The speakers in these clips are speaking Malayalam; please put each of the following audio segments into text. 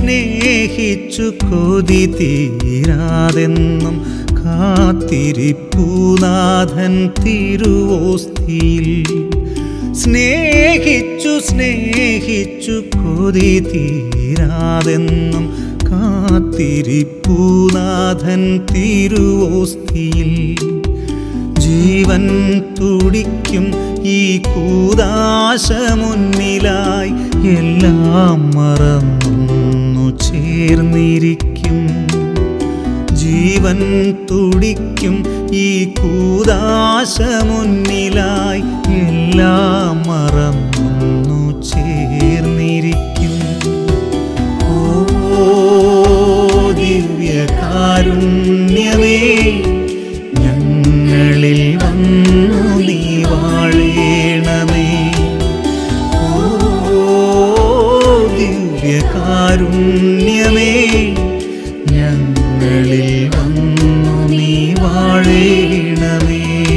സ്നേഹിച്ചു കൊതി തീരാതെന്നും കാത്തിരിപ്പൂനാഥൻ തിരുവോസ്തിയിൽ സ്നേഹിച്ചു സ്നേഹിച്ചു കൊതി തീരാതെന്നും കാത്തിരിപ്പൂനാഥൻ തിരുവോസ്തിയിൽ ജീവൻ തുടിക്കും ഈ കൂതാശ മുന്നിലായി എല്ലാം മറന്നു ചേർന്നിരിക്കും ജീവൻ തുടിക്കും ഈ കൂതാശ മുന്നിലായി എല്ലാം മറന്നു ചേർന്നിരിക്കും ഓ ദിവ്യകാരുണ്യമേ ഞങ്ങളിൽ വന്നു നീ വാഴേണമേ ഓ ദിവ്യകാരുണ്യമേ ഞങ്ങളിൽ വന്നു നീ വാഴേണമേ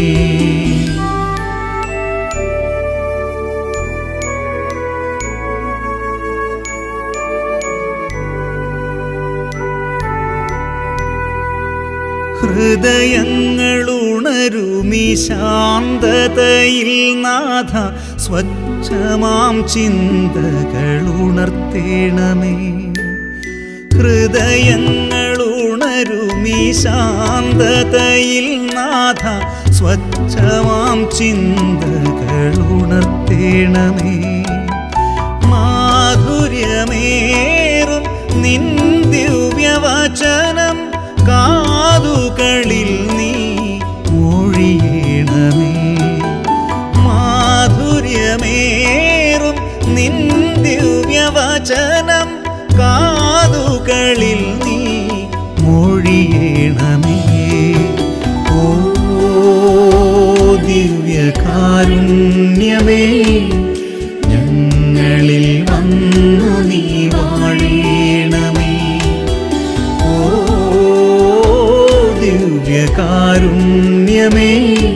ഹൃദയങ്ങളുണരുമി ശാന്തതയിൽ നാഥ സ്വച്ഛമാം ചിന്തകളുണർത്തേണമേ ഹൃദയങ്ങളുണരുമി ശാന്തതയിൽ നാഥ സ്വച്ഛമാം ചിന്തകളുണർത്തേണമേ മാധുര്യമേറും നിൻ ദിവ്യവചനം കാതുകളിൽ നീ മൊഴിയണമേ മാധുര്യമേറും നിൻ ദിവ്യവചനം കാതുകളിൽ നീ മൊഴിയണമേ ഓ ദിവ്യകാരുണ്യമേ ഞങ്ങളിൽ വന്നു നീ വാഴേണമേ ഓ ദിവ്യകാരുണ്യമേ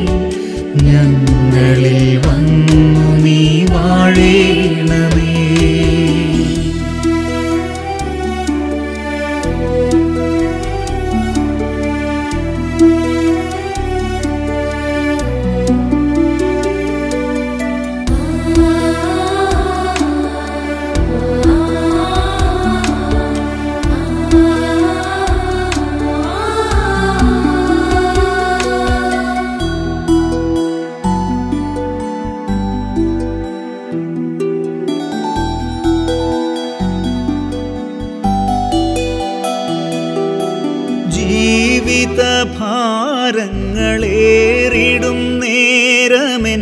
ഞങ്ങളിൽ വന്നു നീ വാഴേണമേ ജീവിത ഭാരങ്ങളേറിടും നേരമെൻ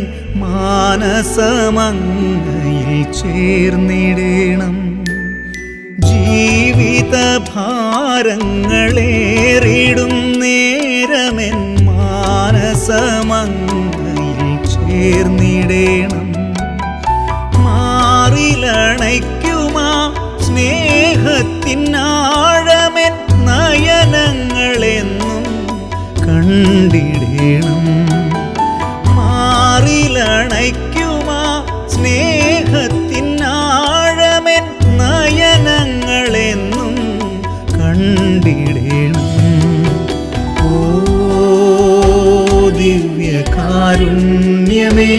മാനസമങ്ങയിൽ ചേർന്നിടേണം ജീവിത ഭാരങ്ങളേറിടും നേരമെൻ മാനസമങ്ങയിൽ ചേർന്നിടേണം മാറിലണയ്ക്കുമാ സ്നേഹത്തിനാഴമെൻ നയനങ്ങളെന്നും കണ്ടിടേണം മാറിലണയ്ക്കുമാ സ്നേഹത്തിനാഴമെൻ നയനങ്ങളെന്നും കണ്ടിടേണം ഓ ദിവ്യകാരുണ്യമേ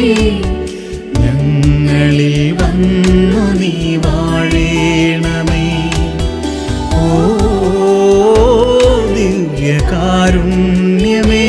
ഞങ്ങളിൽ വന്നു നീ വാഴേണമേ ഓ ദിവ്യകാരുണ്യമേ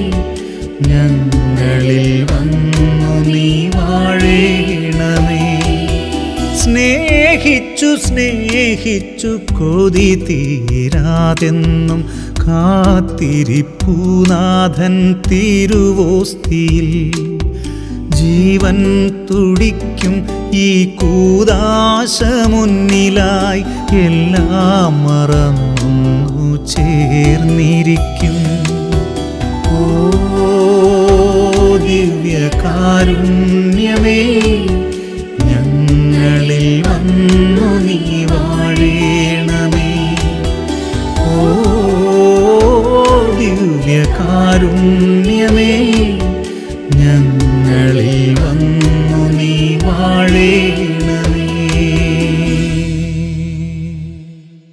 ഞങ്ങളിൽ വന്നു നീ വാഴേണമേ സ്നേഹിച്ചു സ്നേഹിച്ചു കൊതി തീരാതെന്നും കാത്തിരിപ്പൂനാഥൻ തിരുവോസ്തിയിൽ ജീവൻ തുടിക്കും ഈ കൂതാശ മുന്നിലായി എല്ലാം മറന്നു ചേർന്നിരിക്കും ഓ ദിവ്യകാരുണ്യമേ ഞങ്ങളിൽ വന്നു നീ വാഴേണമേ ഓ ദിവ്യകാരുണ്യമേ ഞങ്ങളിൽ വന്നു നീ വാഴേണമേ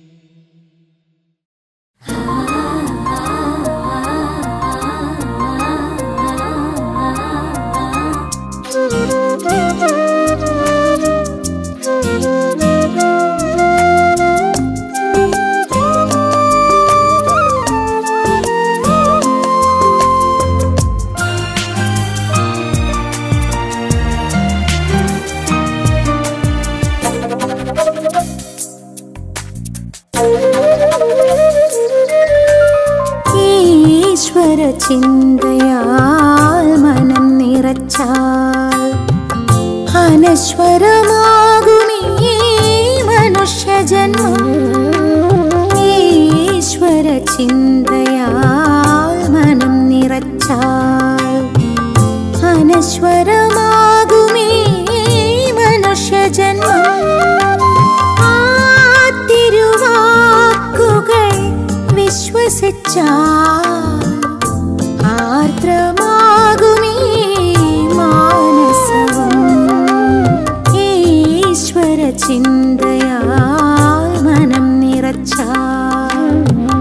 ഈശ്വര ചിന്തയാൽ മനം നിറച്ചാൽ അനശ്വരമാകുമീ മനുഷ്യജന്മം ഈശ്വര ചിന്തയാൽ മനം നിറച്ചാൽ അനശ്വരമാകുമീ മനുഷ്യജന്മം ആ തിരുവാക്കുകൾ വിശ്വസിച്ചാൽ ആർദ്രമാകുമീ മാനസവും ഈശ്വര ചിന്തയാൽ മനം നിറച്ചാൽ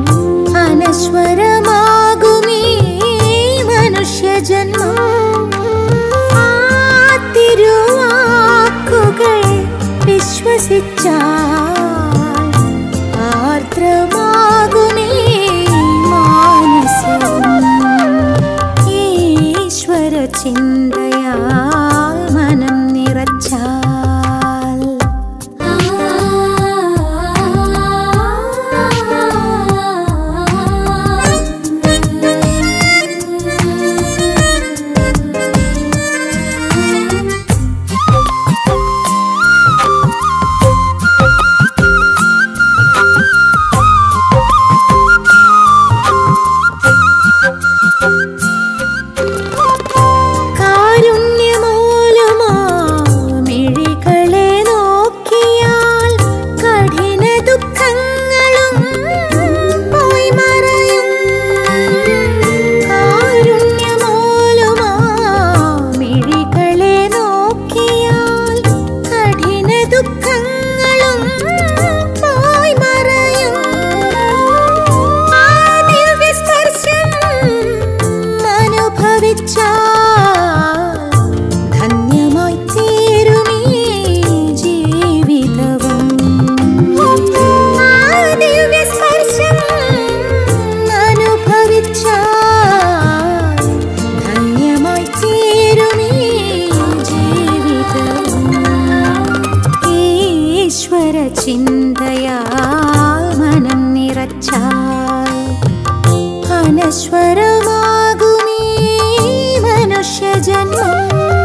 അനശ്വരമാകുമീ മനുഷ്യജന്മം ആ തിരുവാക്കുകൾ വിശ്വസിച്ചാൽ ആർദ്രമാകുമീ മാനസവും ഈശ്വര ചിന്തയാൽ മനം നിറച്ചാൽ കാരുണ്യമൂലമാ മിഴികളെ നോക്കിയാൽ കഠിന ദുഃഖങ്ങളും പോയി മറയും കാരുണ്യമൂലമാ മിഴികളെ നോക്കിയാൽ കഠിന ദുഃഖങ്ങളും പോയി മറയും ആ ദിവ്യസ്പർശം അനുഭവിച്ചാൽ ധന്യമായി തീരുമീ ജീവിതവും ആ ദിവ്യസ്പർശം അനുഭവിച്ചാൽ ധന്യമായി തീരുമീ ജീവിതവും ഈശ്വര ചിന്തയാൽ മനം നിറച്ചാൽ അനശ്വരമാകുമീ മനുഷ്യജന്മം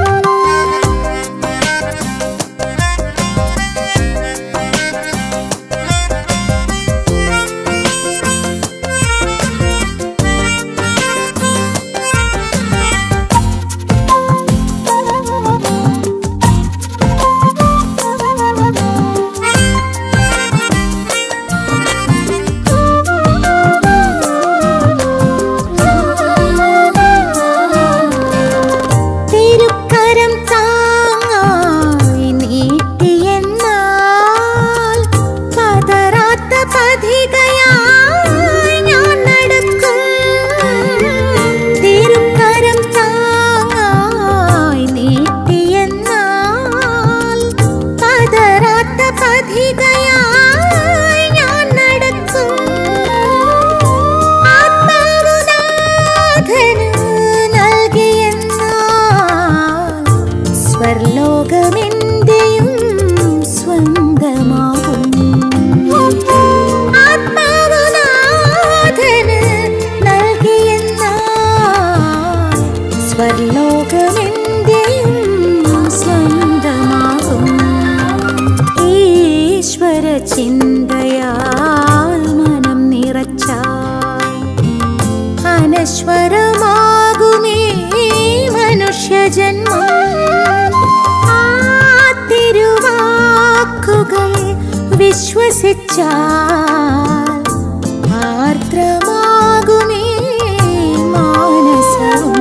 തിരുക്കരം താങ്ങായി നീട്ടിയെന്നാൽ പതറാത്ത പതികയായി ഞാൻ നടക്കും തിരുക്കരം താങ്ങായി നീട്ടിയെന്നാൽ പതറാത്ത പതികയായി ഞാൻ നടക്കും ആത്മാവുനാഥന് നൽകിയെന്നാൽ സ്വർലോകമെന്റെയും സ്വന്തമാകും ആത്മാവുനാഥന് നൽകിയെന്നാൽ സ്വർലോകമെന്റെയും സ്വന്തമാകും ഈശ്വര ചിന്തയാൽ മനം നിറച്ചാൽ അനശ്വരമാകുമേ മനുഷ്യജന്മം ആ തിരുവാക്കുകൾ വിശ്വസിച്ചാൽ ആർദ്രമാകുമേ മാനസവും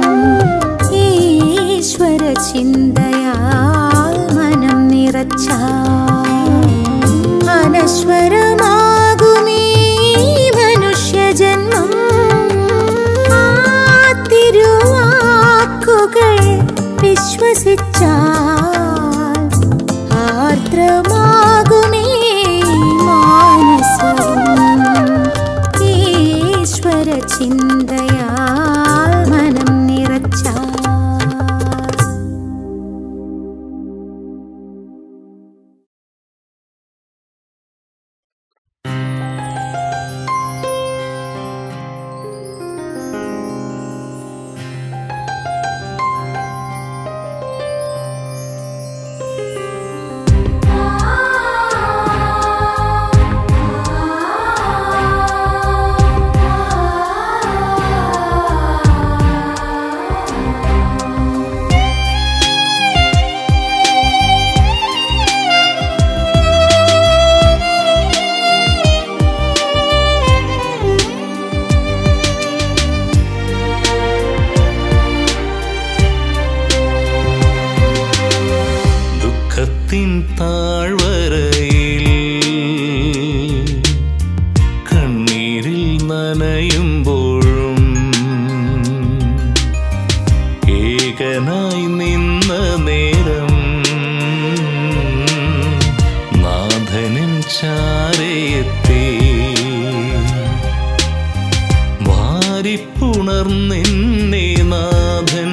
ഈശ്വര ചിന്തയാൽ മനം നിറച്ചാൽ അനശ്വരമാകുമീ മനുഷ്യജന്മം ആ തിരുവാക്കുകൾ വിശ്വസിച്ചാൽ ആർദ്രമാകുമീ മാനസവും ഈശ്വര ചിന്തയാൽ മനം നിറച്ചാൽ ആ നനയുമ്പോഴും ഏകനായി നിന്ന നേരം നാഥനും ചാരയെത്തി വാരിപ്പുണർന്നെന്നെ നാഥൻ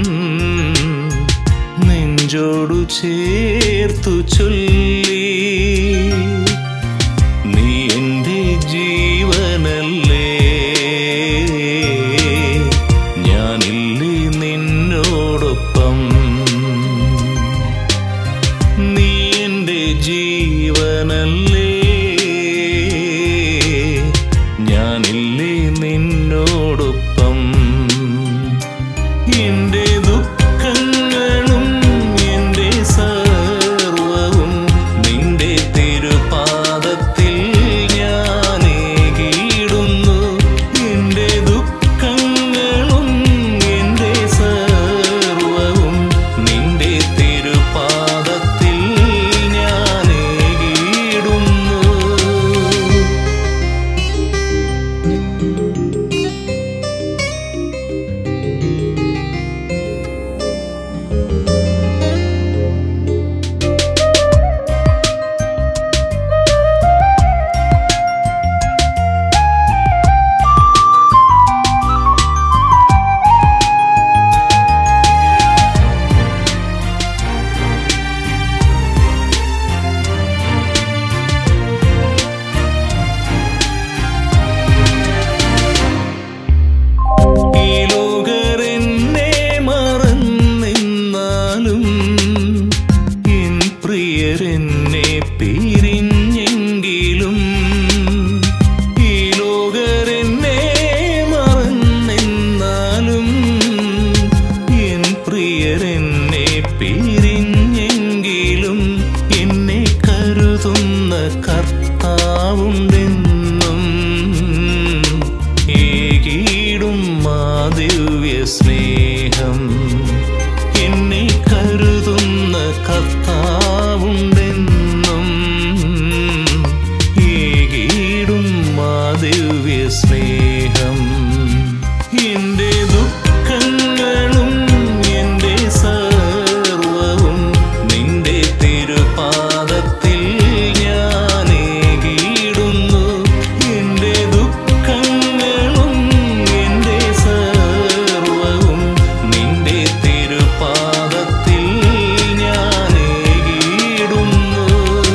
നെഞ്ചോടു ചേർത്തു ചൊല്ലി നീ എൻ്റെ ജീവനല്ലേ ഞാനില്ലേ നിന്നോടൊപ്പം നീ എൻ്റെ ജീവനല്ലേ ഞാനില്ലേ നിന്നോടൊപ്പം എന്റെ ദുഃഖങ്ങളും എന്റെ സർവവും നിന്റെ തിരുപാദത്തിൽ ഞാനേകിടുന്നു എന്റെ ദുഃഖങ്ങളും എന്റെ സർവവും നിന്റെ തിരുപാദത്തിൽ ഞാനേകിടുന്നു ഈ ലോകരെന്നെ മറന്നിന്നാലും എൻ പ്രിയരെന്നെ പിരിഞ്ഞെങ്കിലും ഈ ലോകരെന്നെ മറന്നിന്നാലും എൻ പ്രിയരെന്നെ പിരിഞ്ഞെങ്കിലും എന്നെ കരുതുന്ന കർത്താവുണ്ടെന്നും ഏകീടും മാ ദിവ്യ സ്നേഹം എന്നെ കരുതുന്ന കർത്താവുണ്ടെന്നും ഏകീടും മാ ദിവ്യ സ്നേഹം എന്റെ ദുഃഖങ്ങളും എന്റെ സർവവും നിന്റെ തിരുപാദത്തിൽ ഞാനേകിടുന്നു എന്റെ ദുഃഖങ്ങളും എന്റെ സർവവും നിന്റെ തിരുപാദത്തിൽ ഞാനേകിടുന്നു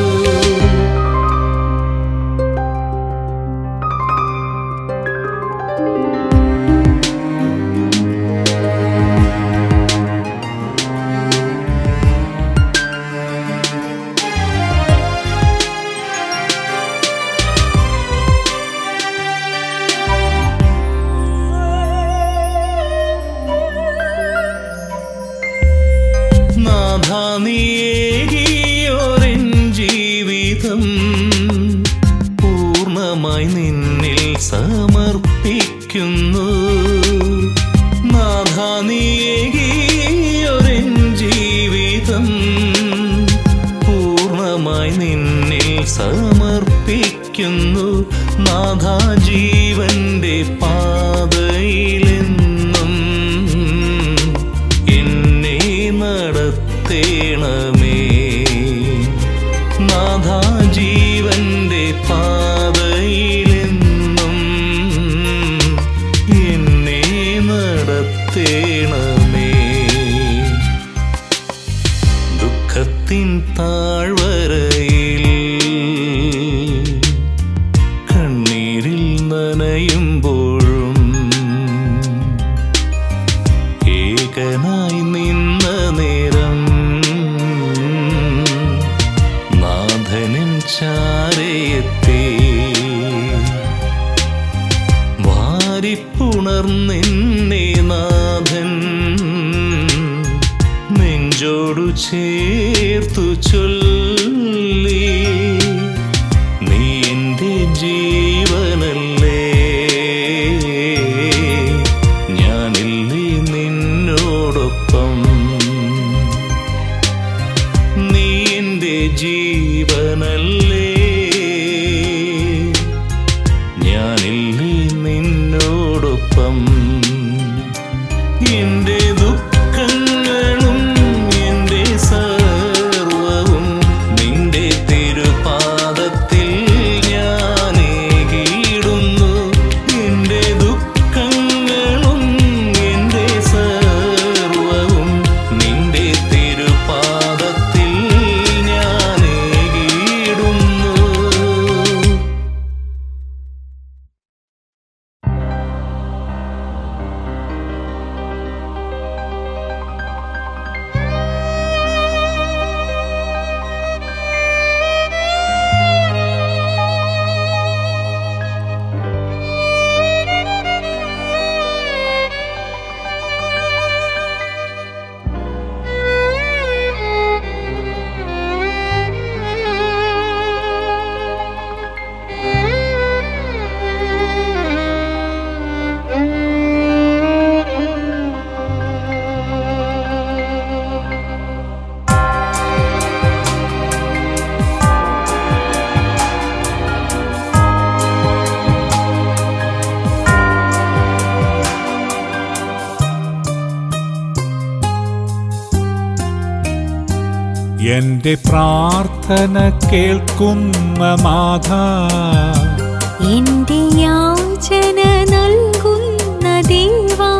നാഥാനിയേകിയോരെൻ ജീവിതം പൂർണ്ണമായി നിന്നിൽ സമർപ്പിക്കുന്നു നാഥാനിയേകിയോരെൻ ജീവിതം പൂർണ്ണമായി നിന്നിൽ സമർപ്പിക്കുന്നു നാഥാ ജീവന്റെ പാതയിലെന്നും എന്നെ നടത്തേണമേ നാഥാ ജീവന്റെ പാതയിലെന്നും എന്നെ നടത്തേണമേ ദുഃഖത്തിൻ താഴ്വരയിൽ കണ്ണീരിൽ നനയുമ്പോഴും ഏകനായി നിന്ന നേരം നാഥനും ചാരയെത്തി വാരിപ്പുണർന്നെന്നെ നാഥൻ നെഞ്ചോടു ചേർത്തു ചൊല്ലി നീ എൻ്റെ ജീവനല്ലേ ഞാനില്ലേ നിന്നോടൊപ്പം നീ എൻ്റെ ജീവനല്ലേ ഞാനില്ലേ നിന്നോടൊപ്പം എന്റെ പ്രാർത്ഥന കേൾക്കുന്ന നാഥ എന്റെ യാചന നൽകുന്ന ദേവാ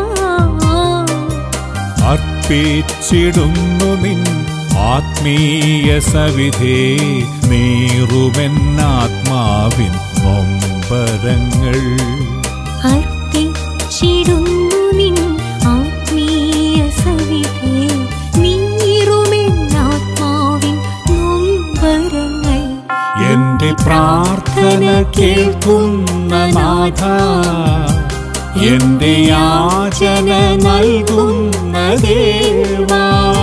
അർപ്പിച്ചിടുന്നു നിൻ ആത്മീയ സവിധേ നീറുമെന്നാത്മാവിൻ നൊമ്പരങ്ങൾ അർപ്പിച്ചിടുന്നു നിൻ ആത്മീയ സവിധേ നീറുമെന്നാത്മാവിൻ നൊമ്പരങ്ങൾ എന്റെ പ്രാർത്ഥന കേൾക്കുന്ന നാഥ എന്റെ യാചന നൽകുന്ന ദേവാ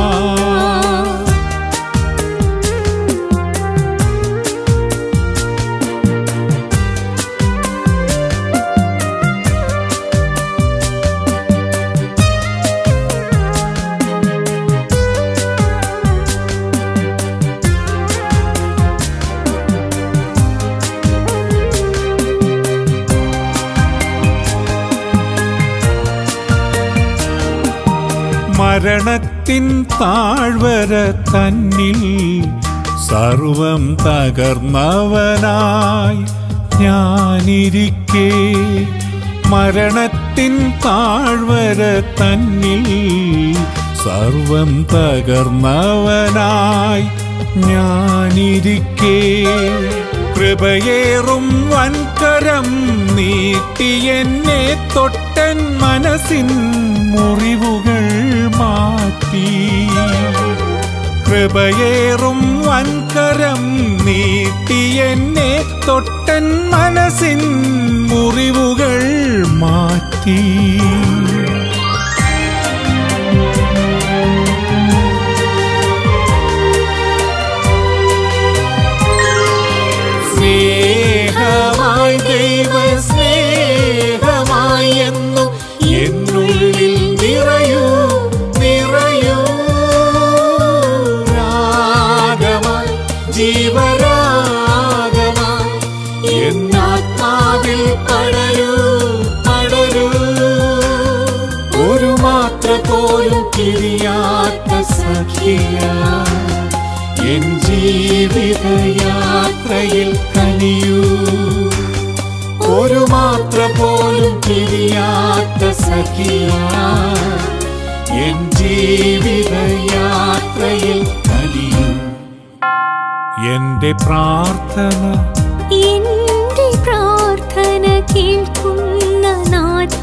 മരണത്തിൻ താഴ്വര തന്നിൽ സർവം തകർന്നവനായി ഞാനിരിക്കേ മരണത്തിൻ താഴ്വര തന്നിൽ സർവം തകർന്നവനായി ഞാനിരിക്കേ കൃപയേറും വൻകരം നീട്ടി എന്നെ തൊട്ടൻ മനസ്സിൻ മുറിവുകൾ മാറ്റി കൃപയേറും വൻകരം നീട്ടി എന്നെ തൊട്ടൻ മനസ്സിൻ മുറിവുകൾ മാറ്റി സ്നേഹമായി ദൈവ സ്നേഹമായി എന്നും എന്നുള്ളിൽ നിറയൂ നിറയൂ രാഗമായി ജീവരാഗമായി എന്നാത്മാവിൽ പടരൂ പടരൂ ഒരു മാത്ര പോലും തിരിയാത്ത സഖിയ എൻ ജീവിതയാത്രയിൽ കനിയൂ ഒരു മാത്ര പോലും തിരിയാത്ത സഖിയ എൻ ജീവിതയാത്രയിൽ കനിയൂ എന്റെ പ്രാർത്ഥന എന്റെ പ്രാർത്ഥന കേൾക്കുന്ന നാഥ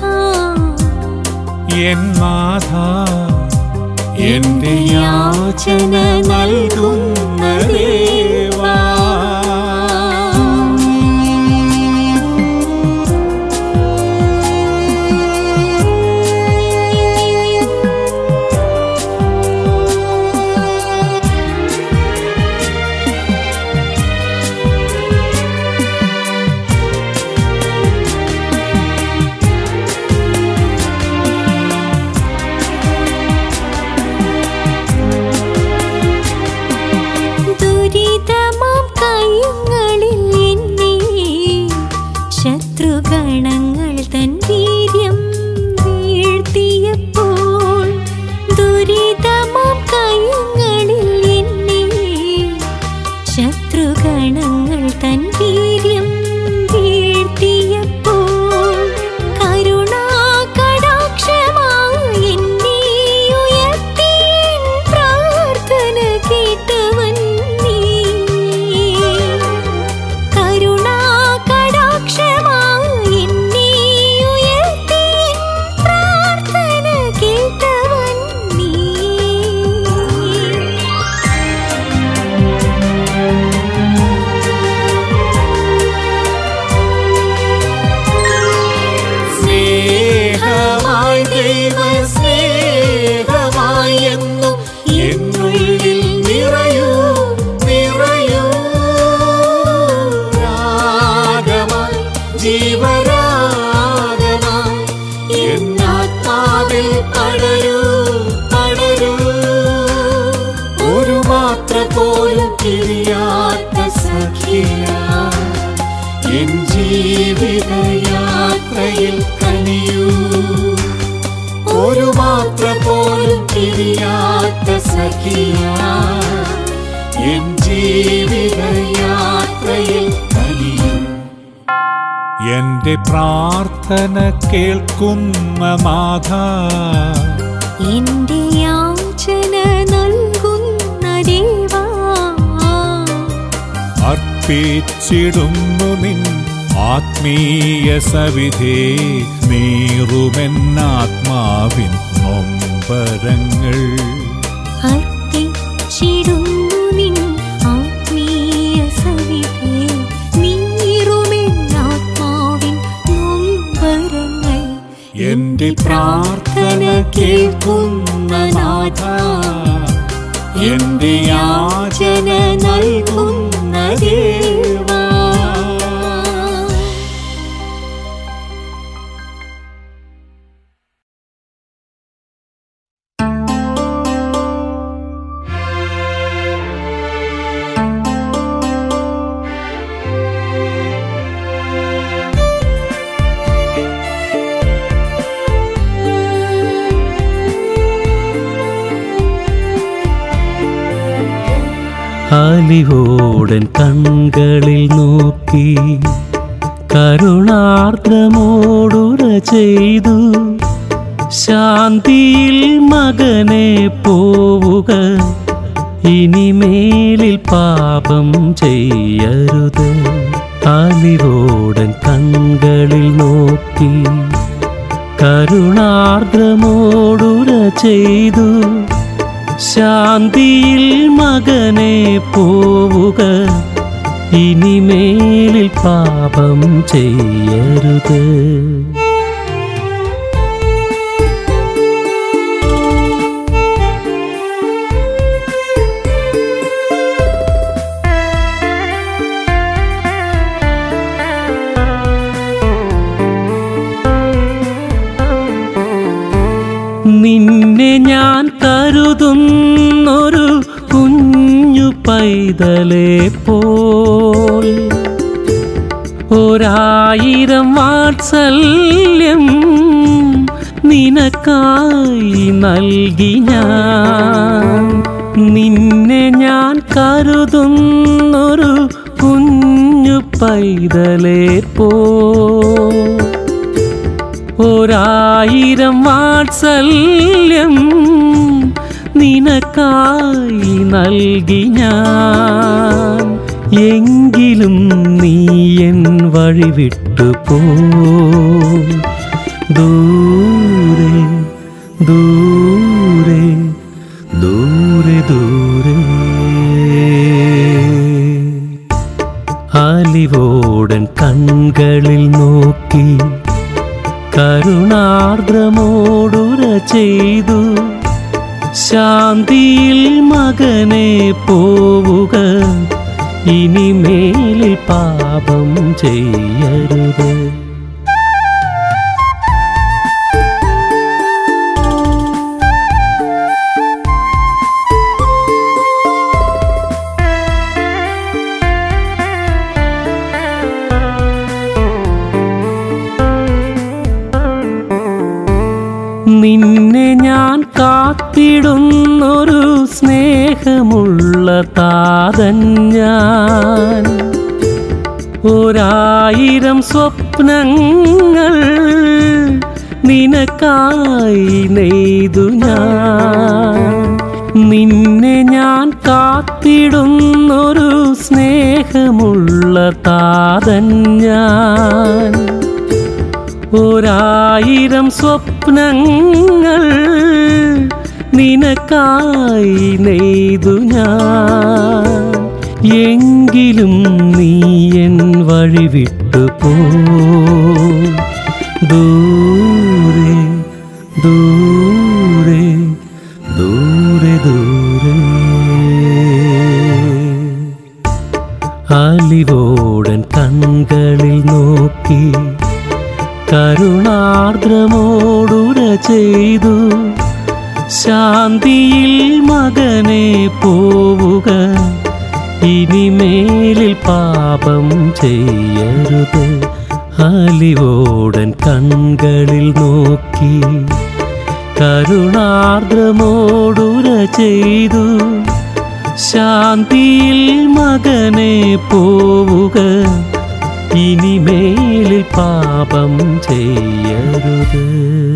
എൻ നാഥ എന്റെ യാചന നൽകുന്ന ദേവാ ദുരിതമാം കൈങ്ങളിൽ എന്നെ ശത്രുഗണങ്ങൾ തൻ വീര്യം വീഴ്ത്തിയപ്പോൾ ദുരിതമാം കൈങ്ങളിൽ എന്നെ ശത്രുഗണങ്ങൾ തൻ വീര്യം വീഴ്ത്തിയപ്പോൾ കരുണാകടാക്ഷമായി എന്നെ ഉയർത്തി എൻ പ്രാർത്ഥന കേട്ടവൻ നീ കരുണാകടാക്ഷമായി എന്നെ ഉയർത്തി എൻ പ്രാർത്ഥന കേട്ടവൻ നീ സ്നേഹമായി ദൈവ സ്നേഹമായി എന്നും എന്നുള്ളിൽ നിറയൂ നിറയൂ രാഗമായി ജീവരാഗമായി എന്നാത്മാവിൽ പടരൂ പടരൂ ഒരു മാത്ര പോലും തിരിയാത്ത സഖിയ എൻ ജീവിതയാത്രയിൽ കനിയൂ ഒരു മാത്ര പോലും തിരിയാത്ത സഖിയ എൻ ജീവിത യാത്രയിൽ കനിയും എന്റെ പ്രാർത്ഥന കേൾക്കുന്ന നാഥ എന്റെ യാചന നൽകുന്ന ദേവാ അർപ്പിച്ചിടുന്നു നിൻ ആത്മീയ സവിധേ നീറുമെന്നാത്മാവിൻ നൊമ്പരങ്ങൾ അർപ്പിച്ചിടുന്നു നിൻ ആത്മീയ സവിധേ നീറുമെന്നാത്മാവിൻ നൊമ്പരങ്ങൾ എന്റെ പ്രാർത്ഥന കേൾക്കുന്ന നാഥ എന്റെ യാചന നൽകുന്ന ദേവാ അലിവോടൻ കൺകളിൽ നോക്കി കരുണാർദ്രമോടുര ചെയ്തു ശാന്തിയിൽ മകനെ പോവുക ഇനിമേലിൽ പാപം ചെയ്യരുത് അലിവോടൻ കൺകളിൽ നോക്കി കരുണാർദ്രമോടുര ചെയ്തു ശാന്തിയിൽ മകനെ പോവുക ഇനിമേലിൽ പാപം ചെയ്യരുത് നിന്നെ ഞാൻ കരുതുന്നൊരു കുഞ്ഞു പൈതലെ പോൽ ഒരായിരം വാത്സല്യം നിനക്കായി നൽകി ഞാൻ നിന്നെ ഞാൻ കരുതുന്നൊരു കുഞ്ഞു പൈതലെ പോ ഒരായിരം വാത്സല്യം നിനക്കായി നൽകി ഞാൻ എങ്കിലും നീ എൻ വഴി വിട്ടു പോ ദൂരെ ദൂരെ ദൂരെ ദൂരെ അലിവോടൻ കൺകളിൽ നോക്കി കരുണാർദ്രമോടുര ചെയ്തു ശാന്തിയിൽ മകനെ പോവുക ഇനിമേലിൽ പാപം ചെയ്യരുത് നിന്നെ ഞാൻ കാത്തിടുന്നൊരു സ്നേഹമുള്ള താതൻ ഞാൻ ഒരായിരം സ്വപ്നങ്ങൾ നിനക്കായി നെയ്തു ഞാൻ നിന്നെ ഞാൻ കാത്തിടുന്നൊരു സ്നേഹമുള്ള താതൻ ഞാൻ ഒരായിരം സ്വപ്നങ്ങൾ നിനക്കായി നെയ്തു ഞാൻ എങ്കിലും നീ എൻ വഴി വിട്ടു പോ ദൂരെ ദൂരെ ദൂരെ ദൂരെ അലിവോടൻ കൺകളിൽ നോക്കി കരുണാർദ്രമോടുര ചെയ്തു ശാന്തിയിൽ മകനെ പോവുക ഇനിമേലിൽ പാപം ചെയ്യരുത് അലിവോടൻ കൺകളിൽ നോക്കി കരുണാർദ്രമോടുര ചെയ്തു ശാന്തിയിൽ മകനെ പോവുക ഇനിമേലിൽ പാപം ചെയ്യരുത്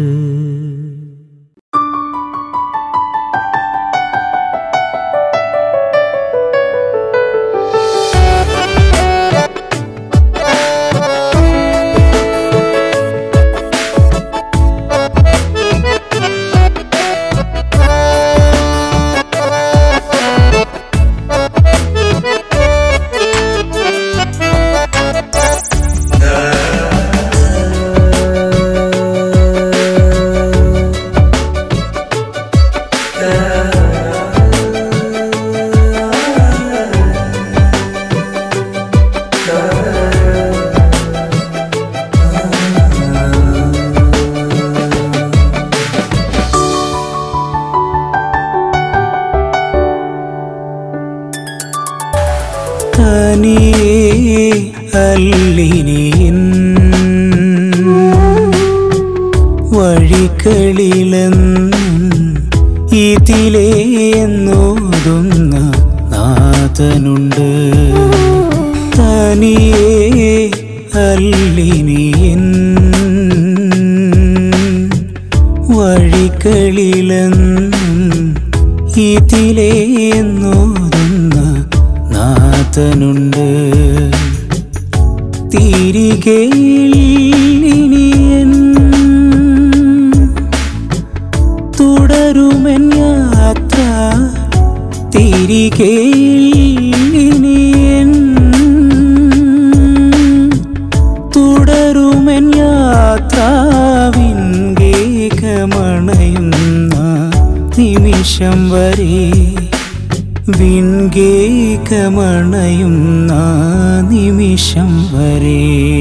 തനിയേ അല്ലിനിയൻ വഴികളിലെന്നും ഇതിലേ എന്നോതുന്ന നാഥനുണ്ട് തനിയേ അല്ലിനിയൻ വഴികളിലെന്നും ഇതിലേ എന്നോതുന്ന നാഥനുണ്ട് തിരികെ ഇനിയൻ തുടരുമെൻ യാത്ര തിരികെ ഇനിയൻ തുടരുമെൻ യാത്ര വിൻഗേകമണയുന്ന നിമിഷം വരെ വിൻഗേകമണയുന്ന നിമിഷം വരെ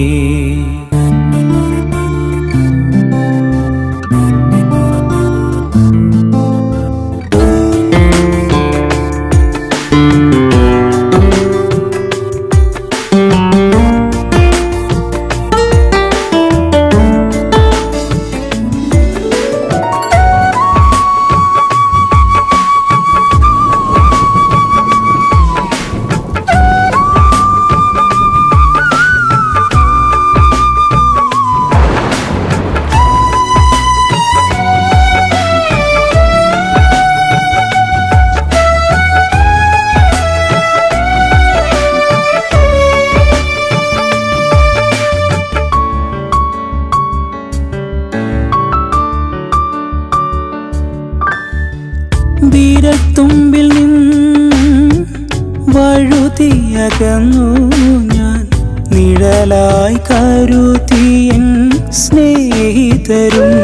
വിരത്തുമ്പിൽ നിന്നും വഴുതിയകന്നു ഞാൻ നിഴലായി കരുതിയൻ സ്നേഹിതരും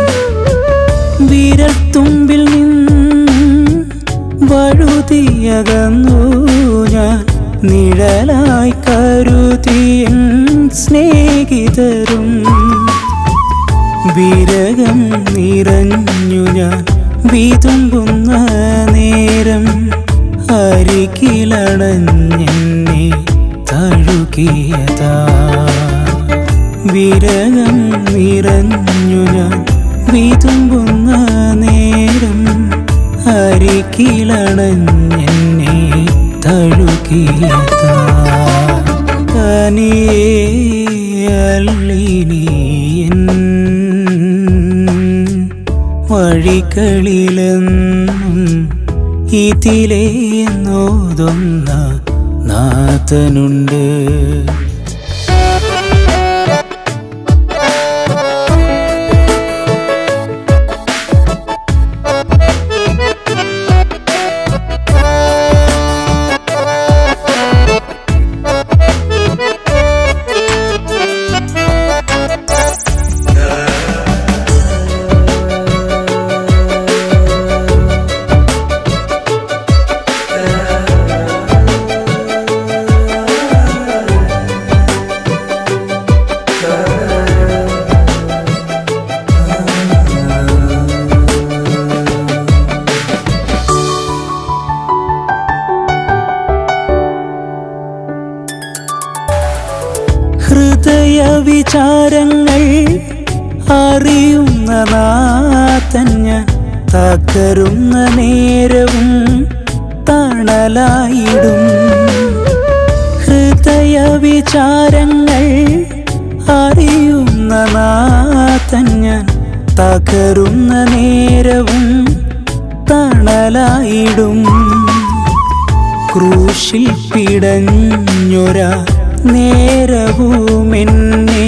വിരത്തുമ്പിൽ നിന്നും വഴുതിയകന്നു ഞാൻ നിഴലായി കരുതിയൻ സ്നേഹിതരും വിരകം നിറഞ്ഞു ഞാൻ വിതുമ്പുന്ന നേരം അരികിലണഞ്ഞെന്നെ തഴുകിയതാ വിരകം നിറഞ്ഞു ഞാൻ വിതുമ്പുന്ന നേരം അരികിലണഞ്ഞെന്നെ തഴുകിയതാ തനിയേ അല്ലിനിയൻ വഴികളിലെന്നും ഇതിലേ നോതൊന്ന നാഥനുണ്ട് ഹൃദയ വിചാരങ്ങൾ അറിയുന്ന നാഥൻ ഞാൻ തകരുന്ന നേരവും തണലാകുമെൻ തണലായിടും ഹൃദയ വിചാരങ്ങൾ അറിയുന്ന നാഥൻ ഞാൻ തകരുന്ന നേരവും തണലായിടും ക്രൂശിൽ പിടഞ്ഞൊര നേരവുമെന്നെ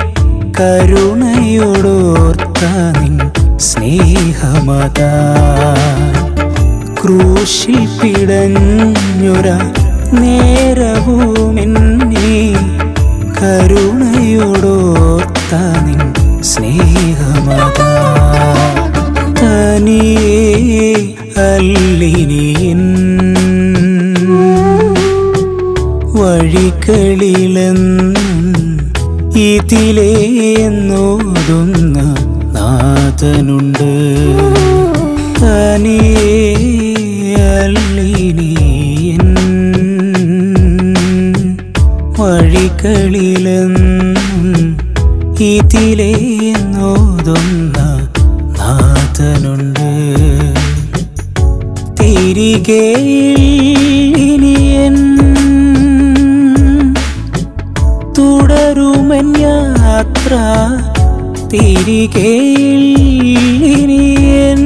കരുണയോടോർത്ത നിൻ സ്നേഹമതാ ക്രൂശിൽ പിടഞ്ഞൊര നേരവുമെന്നെ കരുണയോടോർത്ത നിൻ സ്നേഹമതാ തനിയേ അല്ലിനിയൻ വഴികളിലെന്നും ഇതിലേ എന്നോടുന്ന നാഥനുണ്ട് തനിയേ അല്ലിനിയൻ വഴികളിലെന്നും ഇതിലേ എന്നോതുന്ന നാഥനുണ്ട് തിരികെ ഇനിയൻ തുടരുമൻ യാത്ര തിരികെ ഇനിയൻ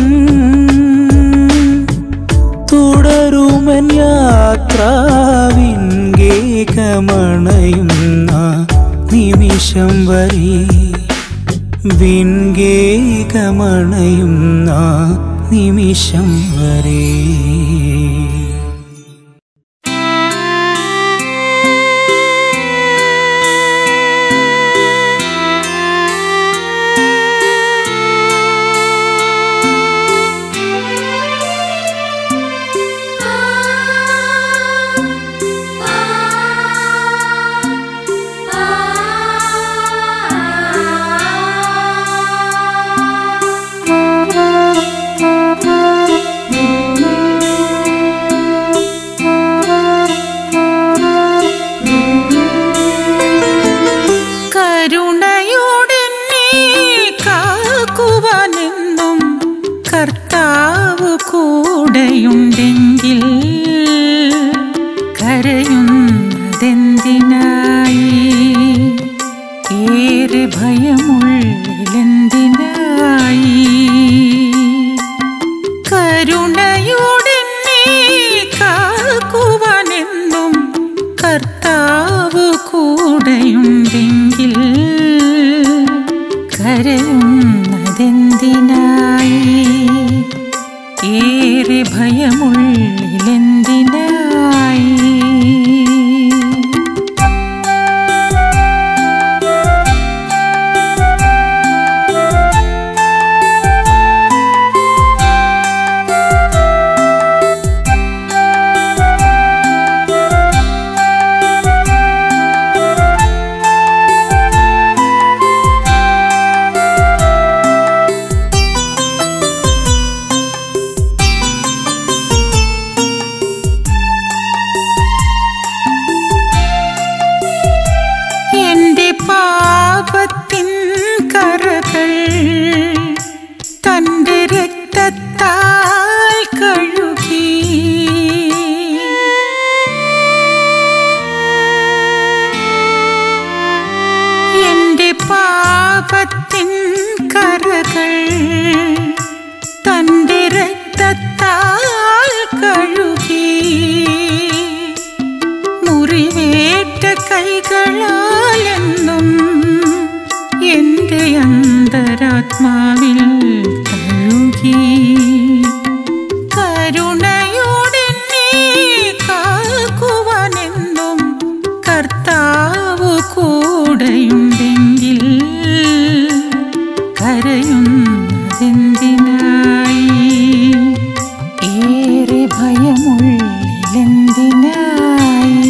തുടരുമൻ യാത്ര വിൻഗേകമണയുന്ന നിമിഷം വരെ വിൻഗേകമണയുന്ന നിമിഷം വരെ കരുണയോടെന്നെ കാക്കുവാനെന്നും കർത്താവ് കൂടെയുണ്ടെങ്കിൽ കരയുന്നതെന്തിനായി ഏറെ ഭയമുള്ളിലെന്തിനായി കരുണയോടെന്നെ കാക്കുവാനെന്നും കർത്താവ് കൂടെയുണ്ടെങ്കിൽ കരയുന്നതെന്തിനായി ഏറെ ഭയമുള്ളിലെന്തിനായി എന്റെ പാപത്തിൻ കറകൾ തന്റെ രക്തത്താൽ കഴുകി എന്റെ പാപത്തിൻ കറകൾ തന്റെ രക്തത്താൽ കഴുകി മുറിവേറ്റ കൈകളാലെന്നും എൻ്റെ അന്തരാത്മാവിൽ കഴുകി കരുണയോടെന്നെ കാക്കുവാനെന്നും കർത്താവ് കൂടെയുണ്ടെങ്കിൽ കരയുന്നതെന്തിനായി ഏറെ ഭയമുള്ളിലെന്തിനായി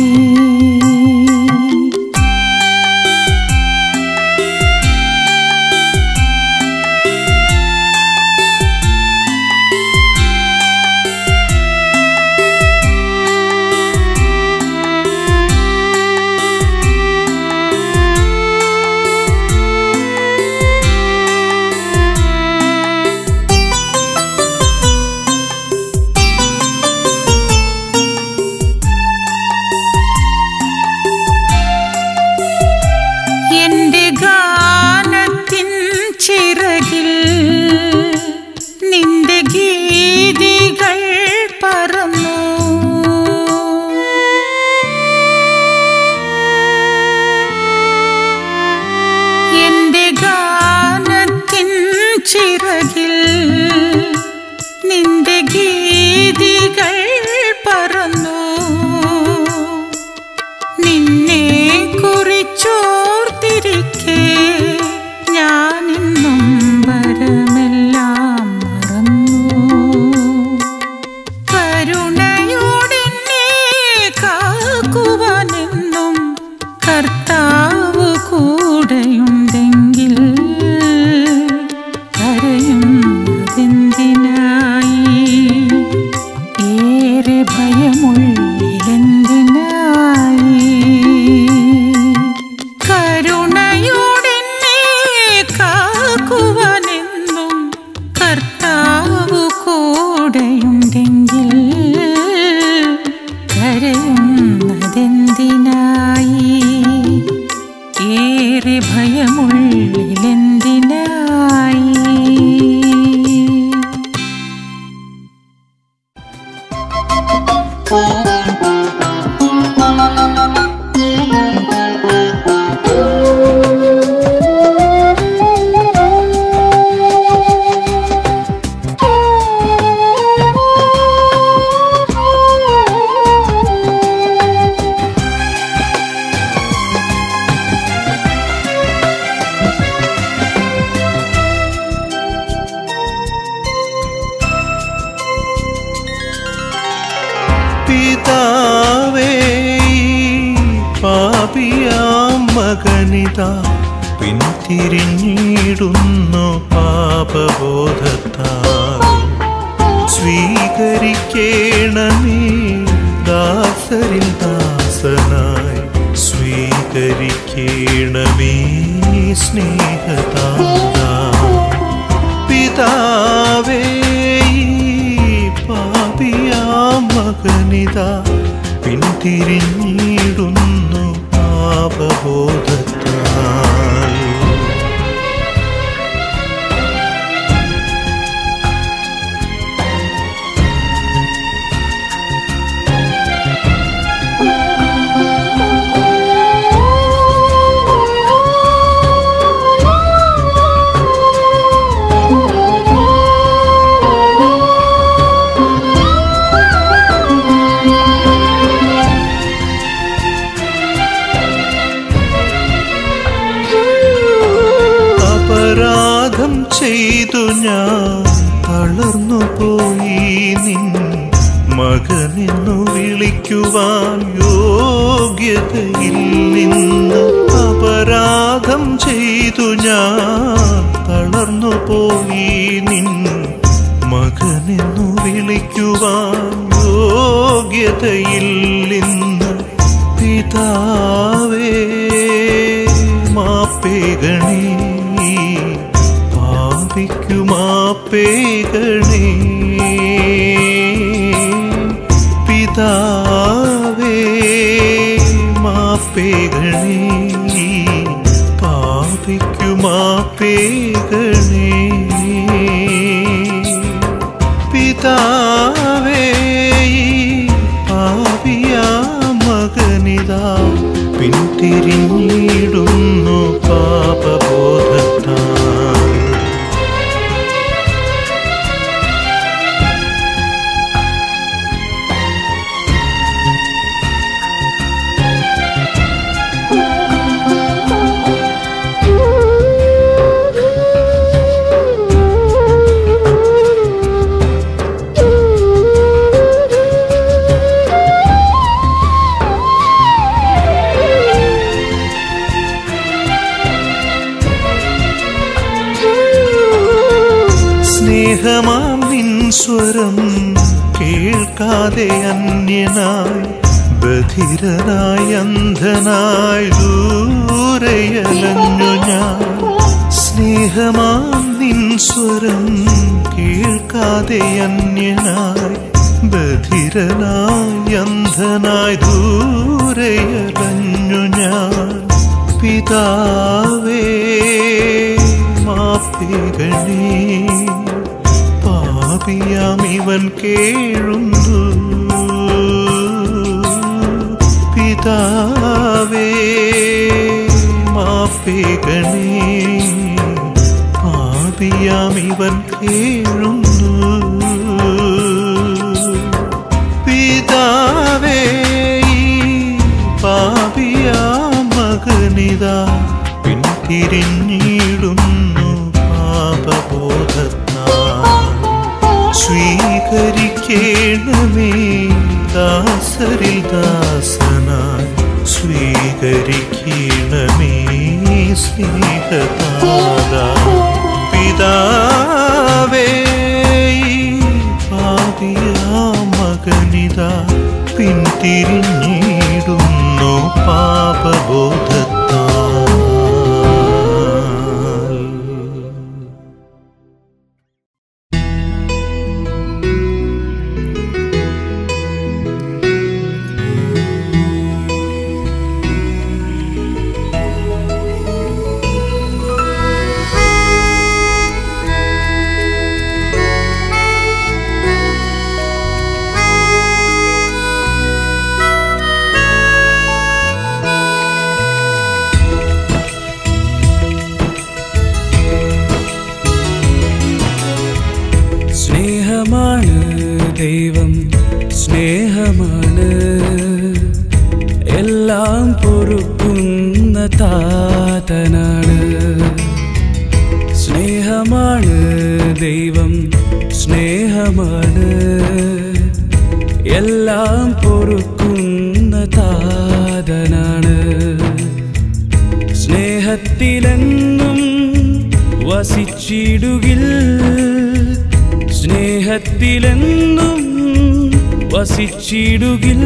ചിറകിൽ നിന്റെ ഗീതികൾ പറന്നു നിന്നെ കുറിച്ചോർത്തിരിക്കെ ഞാനിന്നും വരമെല്ലാം മറന്നു കരുണയോടെന്നെ കാക്കുവാനെന്നും കർത്താവ് കൂടെയുണ്ടെങ്കിൽ കരയുന്നതെന്തിനായി ഏറെ ഭയമുള്ളിലെന്തിനായി കരുണയോടെന്നെ കാക്കുവാനെന്നും കർത്താവ് കൂടെയുണ്ടെങ്കിൽ കരയുന്നതെന്തിനായി ഏറെ ഭയമുള്ളിലെന്തിനായി പിതാവേ പാപിയാം മകനിതാ പിന്തിരിഞ്ഞിടുന്നു പാപബോധത്താൽ സ്വീകരിക്കേണമേ ദാസരിൽ ദാസനായി സ്വീകരിക്കേണമേ സ്നേഹതാ പിതാവേ പാപിയാം മകനിതാ പിന്തിരിഞ്ഞിടുന്നു പാപബോധത്താൽ അപരാധം ചെയ്തു ഞാൻ തളർന്നു പോയി നിൻ മകനെന്നു വിളിക്കുവാൻ യോഗ്യതയിൽ നിന്ന് അപരാധം ചെയ്തു ഞാൻ തളർന്നു പോയി നിൻ മകനെന്നു വിളിക്കുവാൻ യോഗ്യതയിൽ നിന്ന് പിതാവേ മാപ്പേകണേ പാപിക്കു മാപ്പേകണേ പിതാവേ മാപ്പേകണേ പാപിക്കു മാപ്പേകണേ പിതാവേ പാപിയാ മകനിതാ പിന്തിരിഞ്ഞിടുന്നു പാപബോധത്താൽ സ്നേഹമാം നിൻ സ്വരം കേൾക്കാതെ അന്യനായി ബധിരനായി അന്ധനായി ദൂരയലഞ്ഞു ഞാൻ സ്നേഹമാം നിൻ സ്വരം കേൾക്കാതെ അന്യനായി ബധിരനായി അന്ധനായി ദൂരയലഞ്ഞു ഞാൻ പിതാവേ മാപ്പികളേ പാപിയാം ഇവൻ കേഴുന്നു പിതാവേ മാപ്പികളേ പാപി പാപിയാം ഇവൻ കേഴുന്നു പിതാവേ ഈ പാപിയാം മകനിതാ പിന്തിരിഞ്ഞിടുന്നു പാപബോധത്താ സ്വീകരിക്കണമേ ദാസരിൽ ദാസനായി സ്വീകരിക്കണമേ സ്നേഹപാത പിതാവേ ഈ പാപിയാ മകനിതാ പിന്തിരിഞ്ഞിടുന്നു പാപബോധത്താൽ സ്നേഹമാണ് ദൈവം സ്നേഹമാണ് എല്ലാം പൊറുക്കുന്ന താതനാണ് സ്നേഹമാണ് ദൈവം സ്നേഹമാണ് എല്ലാം പൊറുക്കുന്ന താതനാണ് സ്നേഹത്തിലെന്നും വസിച്ചിടുകിൽ സ്നേഹത്തിലെന്നും വസിച്ചിടുകിൽ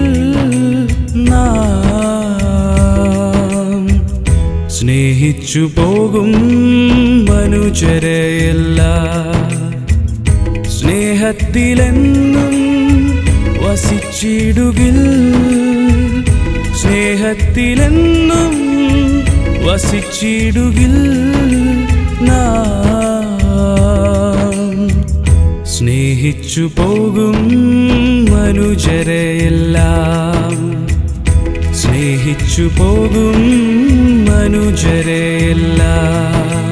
നാം സ്നേഹിച്ചു പോകും മനുജരെയല്ല സ്നേഹത്തിലെന്നും വസിച്ചിടുകിൽ സ്നേഹത്തിലെന്നും വസിച്ചിടുകിൽ നാം സ്നേഹിച്ചു പോകും മനുജരെയെല്ലാം സ്നേഹിച്ചു പോകും മനുജരെയെല്ലാം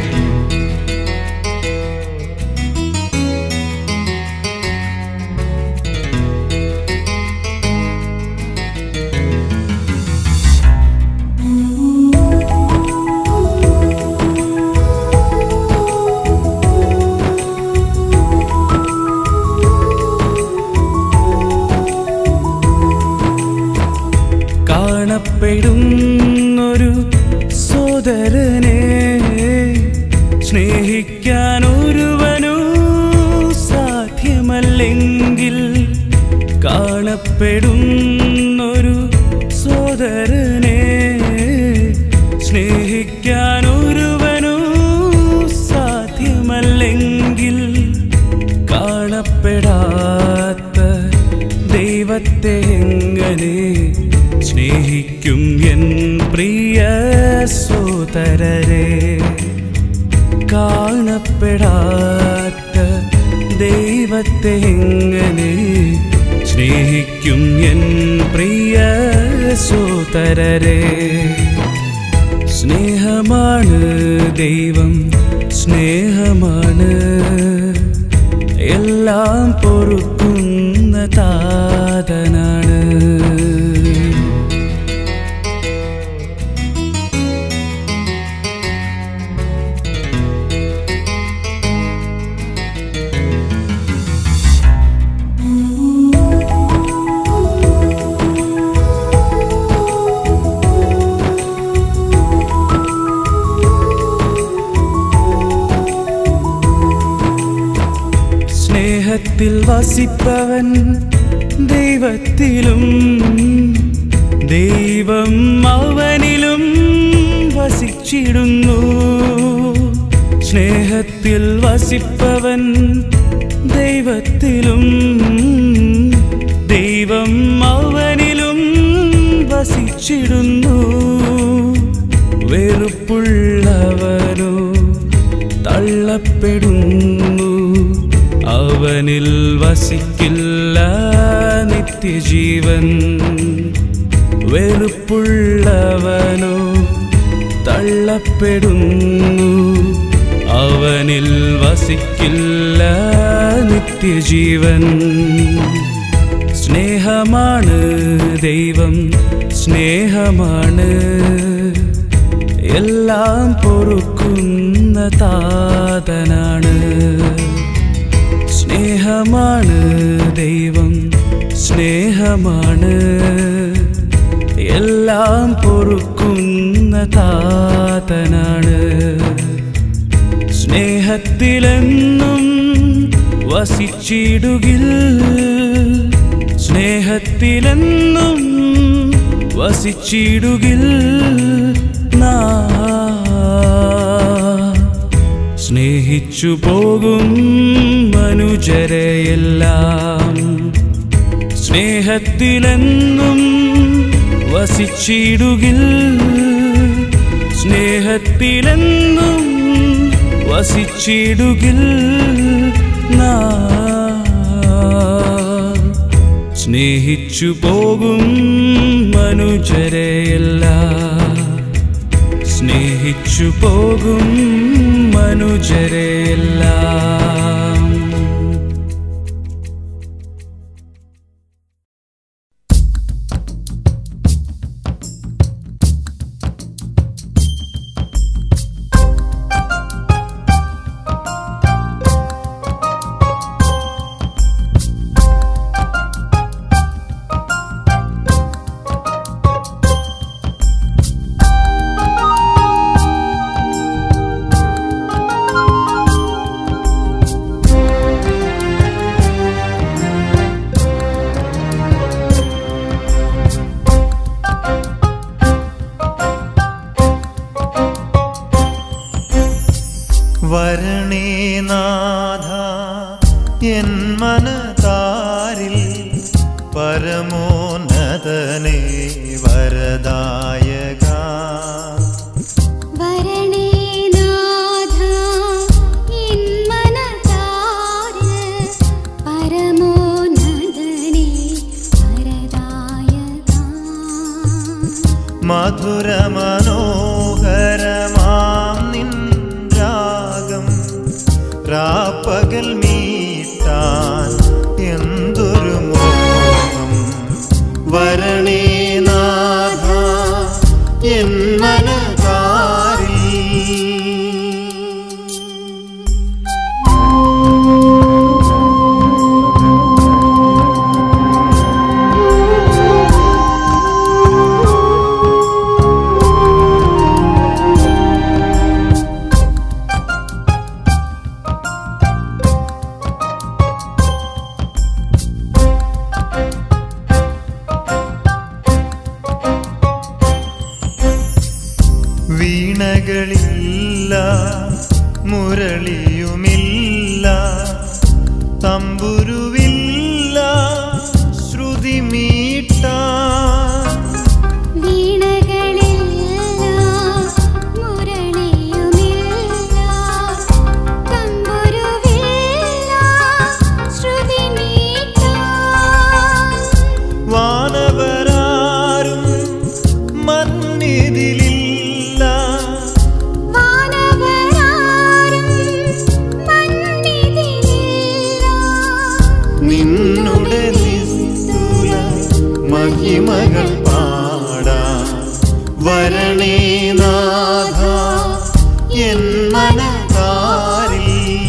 കാണപ്പെടുന്നൊരു സോദരനെ സ്നേഹിക്കാൻ ഒരുവനു സാധ്യമല്ലെങ്കിൽ കാണപ്പെടുന്നൊരു സോദരനെ സ്നേഹിക്കാൻ ഒരുവനു സാധ്യമല്ലെങ്കിൽ കാണപ്പെടാത്ത ദൈവത്തെ എങ്ങനെ സ്നേഹിക്കും എൻ പ്രിയ സോദരരെ കാണപ്പെടാത്ത ദൈവത്തെ എങ്ങനെ സ്നേഹിക്കും എൻ പ്രിയ സോദരരെ സ്നേഹമാണ് ദൈവം സ്നേഹമാണ് എല്ലാം പൊറുക്കുന്ന താതനാണ് സ്നേഹത്തിൽ വസിപ്പവൻ ദൈവത്തിലും ദൈവം അവനിലും വസിച്ചിടുന്നു സ്നേഹത്തിൽ വസിപ്പവൻ ദൈവത്തിലും ദൈവം അവനിലും വസിച്ചിടുന്നു വെറുപ്പുള്ളവനോ തള്ളപ്പെടുന്നു അവനിൽ വസിക്കില്ല നിത്യജീവൻ വെറുപ്പുള്ളവനോ തള്ളപ്പെടുന്നു അവനിൽ വസിക്കില്ല നിത്യജീവൻ സ്നേഹമാണ് ദൈവം സ്നേഹമാണ് എല്ലാം പൊറുക്കുന്ന താതനാണ് സ്നേഹമാണ് ദൈവം സ്നേഹമാണ് എല്ലാം പൊറുക്കുന്ന താതനാണ് സ്നേഹത്തിലെന്നും വസിച്ചിടുകിൽ സ്നേഹത്തിലെന്നും വസിച്ചിടുകിൽ നാ സ്നേഹിച്ചു പോകും മനുജരെയെല്ലാം സ്നേഹത്തിലെന്നും വസിച്ചിടുകിൽ സ്നേഹത്തിലെന്നും വസിച്ചിടുകിൽ നാ സ്നേഹിച്ചു പോകും മനുജരെയെല്ലാം സ്നേഹിച്ചു പോകും മനുജരെല്ലാം വരണേ നാഥ എൻ മനതാരിൽ പരമോന്നതനേ വരദായക വരണേ നാഥ എൻ മനതാരിൽ പരമോന്നതനേ വരദായക മധുരമനോഹരമാം നിൻ രാഗം രാപ്പകൽ മീട്ടാൻ എന്തൊരു മോഹം വരണേ നാഥ എൻ മനതാരിൽ വീണകളില്ല മുരളിയുമില്ല തമ്പുരുവില്ല ശ്രുതി മീട്ടാൻ വീണകളില്ല മുരളിയുമില്ല തമ്പുരുവില്ല ശ്രുതി മീട്ടാൻ വാനവരാരും മന്നിതിലില്ല വാനവരാരും മണ്ണിതിലില്ല നിന്നുടെ നിസ്തുല മഹിമകൾ പാടാൻ വരണേ നാഥ എൻ മനതാരിൽ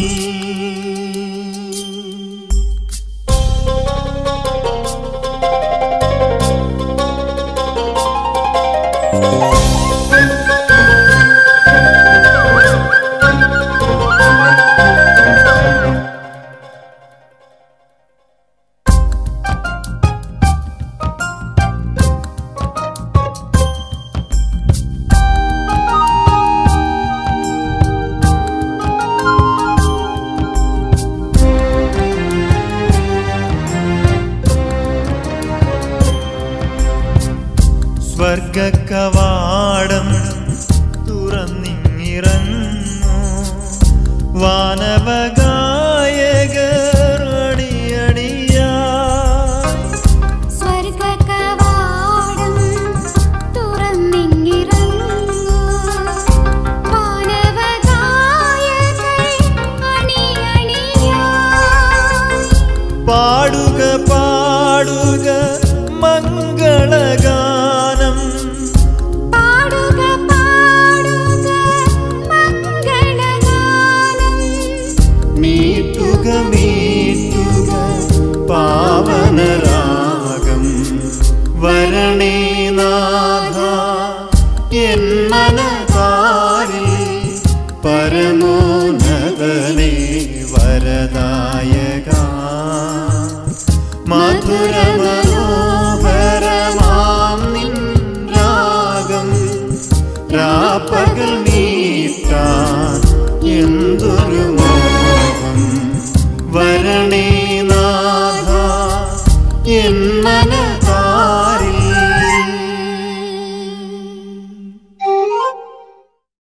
സ്വർഗക്കവാടം തുറന്നിറങ്ങു വാനവഗായകർ അണിയണിയാ സ്വർഗകവാടം തുറന്നിങ്ങിറങ്ങൂ വാനവഗായകർ പാടുക മംഗളഗാനം പാടുക പാടുക മംഗളഗാനം മീട്ടുക മീട്ടുക പാവനരാഗം വരണേ നാഥ എൻ മനതാരിൽ പരമോന്നതനേ വരദായക മധുരമനോഹരമാം നിൻ രാഗം രാപ്പകൽ നീട്ടാൻ എന്തൊരു മോഹം വരണേ